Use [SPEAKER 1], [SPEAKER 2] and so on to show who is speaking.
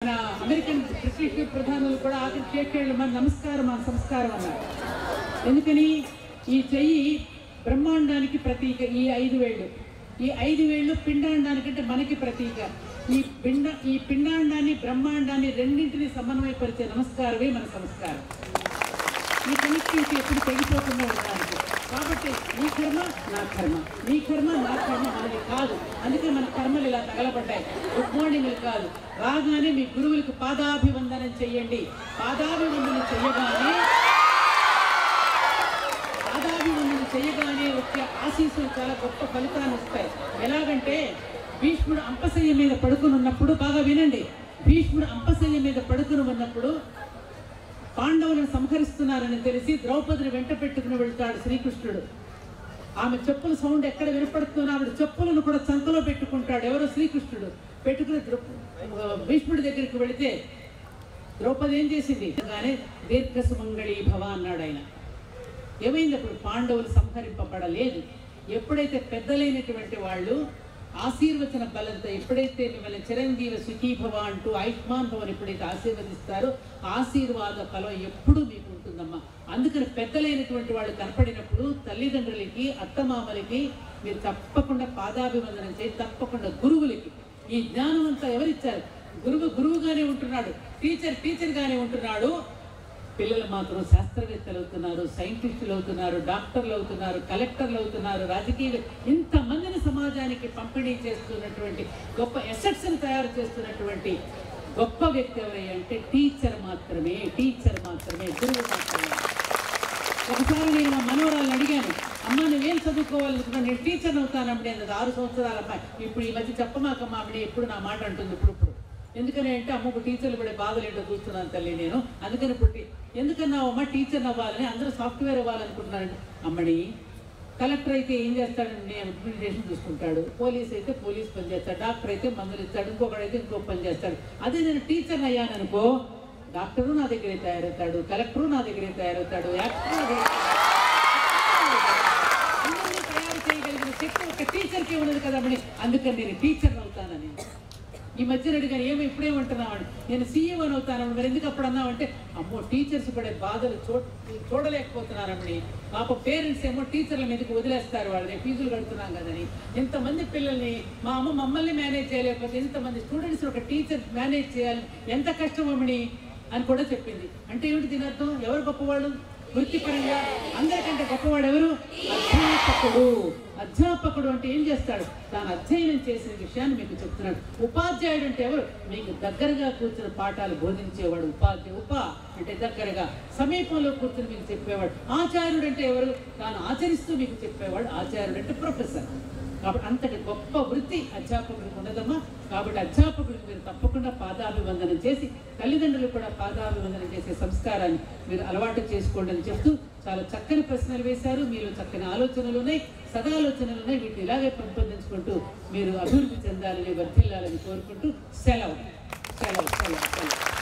[SPEAKER 1] మన American British ప్రధానులు కూడా ఆఖరి చేసేళ్ళు మన నమస్కారం మన సంస్కారం అన్నారు ఎందుకని ఈ చెయ్యి బ్రహ్మాండానికి ప్రతీక ఈ ఐదు వేళ్ళు ఈ ఐదు వేళ్ళు పిండాండానికంటే మనకి ప్రతీక ఈ పిండ ఈ పిండాండాన్ని బ్రహ్మాండాన్ని రెండింటిని సమన్వయపరిచే నమస్కారమే మన సంస్కారం ఈ కనెక్టివిటీ ఎప్పుడు తెగిపోకుండా ఉండడానికి కాబట్టి నీ కర్మ నా కర్మ నీ కర్మ నా కర్మ మనది కాదు అందుకే మన కర్మలు ఇలా తగలబడ్డాయి గుడ్ మార్నింగ్ కాదు రాగానే మీ గురువులకు పాదాభివందనం చెయ్యండి పాదాభివందనం చెయ్యగానే పాదాభివందనం చేయగానే వచ్చే ఆశీస్సులు చాలా గొప్ప ఫలితాన్ని వస్తాయి ఎలాగంటే భీష్ముడు అంపశయ్య మీద పడుకుని ఉన్నప్పుడు బాగా వినండి భీష్ముడు అంపశయ్య మీద పడుకుని ఉన్నప్పుడు పాండవులను సంహరిస్తున్నారని తెలిసి ద్రౌపదిని వెంట పెట్టుకుని వెళ్తాడు శ్రీకృష్ణుడు ఆమె చెప్పుల సౌండ్ ఎక్కడ వినపడుతున్నా ఆవిడ చెప్పులను కూడా చంకలో పెట్టుకుంటాడు ఎవరో శ్రీకృష్ణుడు పెట్టుకుని ద్రౌ- భీష్ముడి దగ్గరికి వెళితే ద్రౌపది ఏం చేసింది కానీ దీర్ఘ సుమంగళి భవ అన్నాడు ఆయన ఏమైంది అప్పుడు పాండవులు సంహరింపబడలేదు ఎప్పుడైతే పెద్దలైనటువంటి వాళ్ళు ఆశీర్వచన బలంతో ఎప్పుడైతే మిమ్మల్ని చిరంజీవి సుఖీభవ అంటూ ఆయుష్మాన్ భవన్ ఎప్పుడైతే ఆశీర్వదిస్తారో ఆశీర్వాద ఫలం ఎప్పుడూ మీకు ఉంటుందమ్మా అందుకని పెద్దలైనటువంటి వాళ్ళు కనపడినప్పుడు తల్లిదండ్రులకి అత్తమామలకి మీరు తప్పకుండా పాదాభివందనం చేసి తప్పకుండా గురువులకి ఈ జ్ఞానం అంతా ఎవరిచ్చారు గురువు గురువుగానే ఉంటున్నాడు టీచర్ టీచర్గానే ఉంటున్నాడు పిల్లలు మాత్రం శాస్త్రవేత్తలు అవుతున్నారు సైంటిస్టులు అవుతున్నారు డాక్టర్లు అవుతున్నారు కలెక్టర్లు అవుతున్నారు రాజకీయ ఇంతమందిని సమాజానికి పంపిణీ చేస్తున్నటువంటి గొప్ప ఎసెట్స్ని తయారు చేస్తున్నటువంటి గొప్ప వ్యక్తి ఎవరయ్యా అంటే టీచర్ మాత్రమే టీచర్ మాత్రమే గురువు మాత్రమే ఒకసారి నేను మా మనవరాలను అడిగాను అమ్మ నువ్వేం చదువుకోవాలనుకున్నా నేను టీచర్ అవుతానమ్మడి అన్నది ఆరు సంవత్సరాల అమ్మాయి ఇప్పుడు ఈ మధ్య చెప్పమాకమ్మ ఆవిడ ఎప్పుడు నా మాట అంటుంది ఇప్పుడు ఇప్పుడు ఎందుకని అంటే అమ్మకు టీచర్లు పడే బాధలు ఏంటో చూస్తున్నాను తల్లి నేను అందుకని పుట్టి ఎందుకన్నా అమ్మ టీచర్ అవ్వాలని అందరూ సాఫ్ట్వేర్ అవ్వాలనుకుంటున్నాను అమ్మడి కలెక్టర్ అయితే ఏం చేస్తాడండి అడ్మినిస్ట్రేషన్ చూసుకుంటాడు పోలీస్ అయితే పోలీస్ పని చేస్తాడు డాక్టర్ అయితే మందులు ఇస్తాడు ఇంకొకడైతే ఇంకో పని చేస్తాడు అదే నేను టీచర్ అయ్యాను అనుకో డాక్టరు నా దగ్గరే తయారవుతాడు కలెక్టరు నా దగ్గరే తయారవుతాడు యాక్టర్ నా దగ్గరే అందరినీ తయారు చేయగలిగిన శక్తి ఒక టీచర్కి ఉన్నది కదా మరి అందుకని నేను టీచర్ అవుతానని ఈ మధ్యన అడిగాను ఏమో ఇప్పుడేమంటున్నావు నేను సీఎం అని అవుతాను మరి ఎందుకు అప్పుడు అన్నావంటే అమ్మో టీచర్స్ పడే బాధలు చూ చూడలేకపోతున్నారమ్మని పాప పేరెంట్స్ ఏమో టీచర్ల మీదకి వదిలేస్తారు వాళ్ళని ఫీజులు కడుతున్నాం కదని ఇంతమంది పిల్లల్ని మా అమ్మ మమ్మల్ని మేనేజ్ చేయలేకపోతే ఇంతమంది స్టూడెంట్స్ ఒక టీచర్ మేనేజ్ చేయాలి ఎంత కష్టం అమ్మని అని కూడా చెప్పింది అంటే ఏమిటి దీని అర్థం ఎవరు గొప్పవాళ్ళు వృత్తిపరంగా అందరికంటే గొప్పవాడు ఎవరు అధ్యాపకుడు అధ్యాపకుడు అంటే ఏం చేస్తాడు తాను అధ్యయనం చేసిన విషయాన్ని మీకు చెప్తున్నాడు ఉపాధ్యాయుడు అంటే ఎవరు మీకు దగ్గరగా కూర్చుని పాఠాలు బోధించేవాడు ఉపాధ్యాయ ఉప అంటే దగ్గరగా సమీపంలో కూర్చుని మీకు చెప్పేవాడు ఆచార్యుడు అంటే ఎవరు తాను ఆచరిస్తూ మీకు చెప్పేవాడు ఆచార్యుడు అంటే ప్రొఫెసర్ కాబట్టి అంతటి గొప్ప వృత్తి అధ్యాపకుడికి ఉన్నదమ్మా కాబట్టి అధ్యాపకుడికి మీరు తప్పకుండా పాదాభివందనం చేసి తల్లిదండ్రులు కూడా పాదాభివందనం చేసే సంస్కారాన్ని మీరు అలవాటు చేసుకోండి అని చెప్తూ చాలా చక్కని ప్రశ్నలు వేశారు మీలో చక్కని ఆలోచనలు ఉన్నాయి సదాలోచనలు ఉన్నాయి వీటిని ఇలాగే పెంపొందించుకుంటూ మీరు అభివృద్ధి చెందాలని వర్ధిల్లాలని కోరుకుంటూ సెలవు సెలవు సెలవు సెలవు